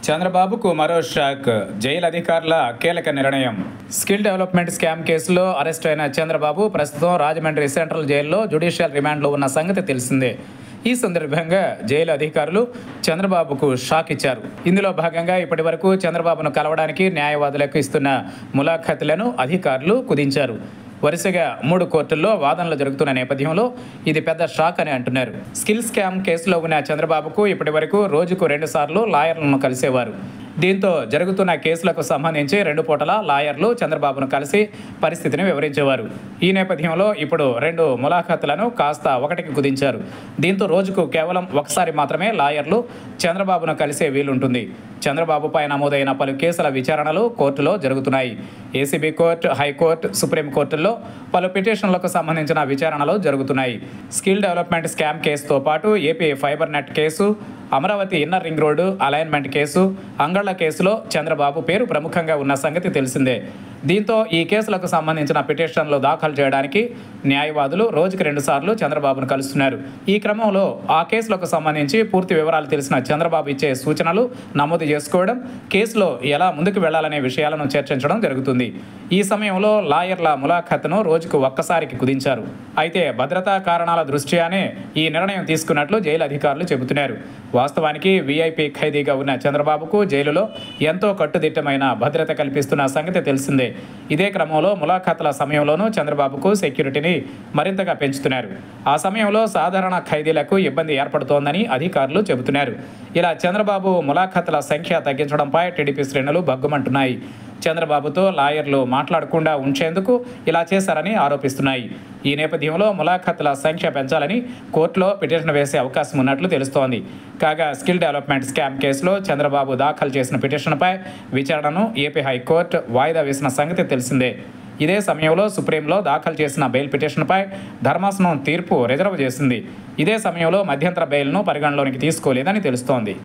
చంద్రబాబుకు మరో shock jail అధికారుల కీలక నిర్ణయం స్కిల్ డెవలప్మెంట్ స్కామ్ కేసులో అరెస్ట్ అయిన చంద్రబాబు ప్రస్తుతం రాజమండ్రి సెంట్రల్ జైల్లో జ్యుడిషియల్ రిమాండ్లో ఉన్న సంగతి తెలిసిందే ఈ సందర్భంగా జైలు అధికారులు చంద్రబాబుకు షాక్ ఇచ్చారు ఇందులో భాగంగా ఇప్పటి వరకు చంద్రబాబును కలవడానికి న్యాయవాదులకు ఇస్తున్న ములాఖతులను అధికారులు కుదించారు వరుసగా మూడు కోర్టుల్లో వాదనలు జరుగుతున్న నేపథ్యంలో ఇది పెద్ద షాక్ అని అంటున్నారు స్కిల్ స్కామ్ కేసులో ఉన్న చంద్రబాబుకు ఇప్పటి వరకు రోజుకు రెండు సార్లు లాయర్లను కలిసేవారు దీంతో జరుగుతున్న కేసులకు సంబంధించి రెండు పూటల లాయర్లు చంద్రబాబును కలిసి పరిస్థితిని వివరించేవారు ఈ నేపథ్యంలో ఇప్పుడు రెండు ములాఖతులను కాస్త ఒకటికి కుదించారు దీంతో రోజుకు కేవలం ఒకసారి మాత్రమే లాయర్లు చంద్రబాబును కలిసే వీలుంటుంది చంద్రబాబుపై నమోదైన పలు కేసుల విచారణలు కోర్టులో జరుగుతున్నాయి ఏసీబీ కోర్టు హైకోర్టు సుప్రీంకోర్టుల్లో పలు పిటిషన్లకు సంబంధించిన విచారణలు జరుగుతున్నాయి స్కిల్ డెవలప్మెంట్ స్కామ్ కేసుతో పాటు AP fiber net case Amaravati inner ring road alignment case అంగళ్ల కేసులో చంద్రబాబు పేరు ప్రముఖంగా ఉన్న సంగతి తెలిసిందే దీంతో ఈ కేసులకు సంబంధించిన పిటిషన్లు దాఖలు చేయడానికి న్యాయవాదులు రోజుకి రెండుసార్లు చంద్రబాబును కలుస్తున్నారు ఈ క్రమంలో ఆ కేసులకు సంబంధించి పూర్తి వివరాలు తెలిసిన చంద్రబాబు ఇచ్చే సూచనలు నమోదు చేసుకోవడం కేసులో ఎలా ముందుకు వెళ్లాలనే విషయాలను చర్చించడం జరుగుతుంది ఈ సమయంలో లాయర్ల ములాఖత్ను రోజుకు ఒక్కసారికి కుదించారు అయితే భద్రతా కారణాల దృష్ట్యానే ఈ నిర్ణయం తీసుకున్నట్లు జైలు అధికారులు చెబుతున్నారు వాస్తవానికి వీఐపీ ఖైదీగా ఉన్న చంద్రబాబుకు జైలులో ఎంతో కట్టుదిట్టమైన భద్రత కల్పిస్తున్న సంగతి తెలిసిందే ఇదే క్రమంలో ములాఖాతుల సమయంలోనూ చంద్రబాబుకు సెక్యూరిటీని మరింతగా పెంచుతున్నారు ఆ సమయంలో సాధారణ ఖైదీలకు ఇబ్బంది ఏర్పడుతోందని అధికారులు చెబుతున్నారు ఇలా చంద్రబాబు ములాఖాతుల సంఖ్య తగ్గించడంపై టీడీపీ శ్రేణులు భగ్గుమంటున్నాయి చంద్రబాబుతో లాయర్లు మాట్లాడకుండా ఉంచేందుకు ఇలా చేశారని ఆరోపిస్తున్నాయి ఈ నేపథ్యంలో ములాఖతుల సంఖ్య పెంచాలని కోర్టులో పిటిషన్ వేసే అవకాశం ఉన్నట్లు తెలుస్తోంది కాగా స్కిల్ డెవలప్మెంట్ స్కామ్ కేసులో చంద్రబాబు దాఖలు చేసిన పిటిషన్పై విచారణను ఏపీ హైకోర్టు వాయిదా వేసిన సంగతి తెలిసిందే ఇదే సమయంలో సుప్రీంలో దాఖలు చేసిన బెయిల్ పిటిషన్పై ధర్మాసనం తీర్పు రిజర్వ్ చేసింది ఇదే సమయంలో మధ్యంతర బెయిల్ను పరిగణలోనికి తీసుకోలేదని తెలుస్తోంది